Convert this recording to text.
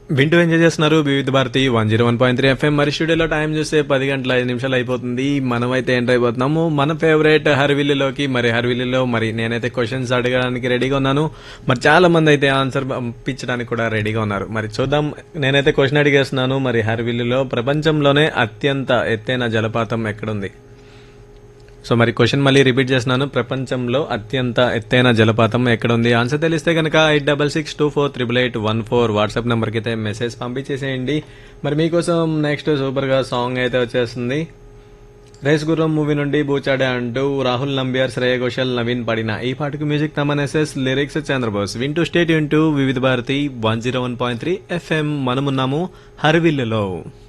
వింటూ ఎంజాయ్ చేస్తున్నారు Vividh Bharati one zero one point three F M మరి స్టూడియోలో టైం చూస్తే పది గంటల ఐదు నిమిషాలు అయిపోతుంది మనమైతే ఎంటర్ అయిపోతున్నాము మన ఫేవరెట్ హర్విల్లులోకి మరి హర్విల్లులో మరి నేనైతే క్వశ్చన్స్ అడగడానికి రెడీగా ఉన్నాను మరి చాలా మంది అయితే ఆన్సర్ పంపించడానికి కూడా రెడీగా ఉన్నారు మరి చూద్దాం నేనైతే క్వశ్చన్ అడిగేస్తున్నాను మరి హర్విల్లులో ప్రపంచంలోనే అత్యంత ఎత్తైన జలపాతం ఎక్కడుంది సో మరి క్వశ్చన్ మళ్ళీ రిపీట్ చేస్తున్నాను ప్రపంచంలో అత్యంత ఎత్తైన జలపాతం ఎక్కడ ఉంది ఆన్సర్ తెలిస్తే కనుక eight double six two four triple eight one four WhatsApp నెంబర్కి అయితే మెసేజ్ పంపించేసేయండి మరి మీకోసం నెక్స్ట్ సూపర్గా సాంగ్ అయితే వచ్చేస్తుంది రేస్ గుర్రం మూవీ నుండి బూచాడే అంటూ రాహుల్ నంబియార్ శ్రేయ ఘోషల్ నవీన్ పాడిన ఈ పాటకు music Thaman S S lyrics Chandrabose వింటూ స్టేట్ వింటూ Vividh Bharati one zero one point three F M మనమున్నాము హర్విల్లులో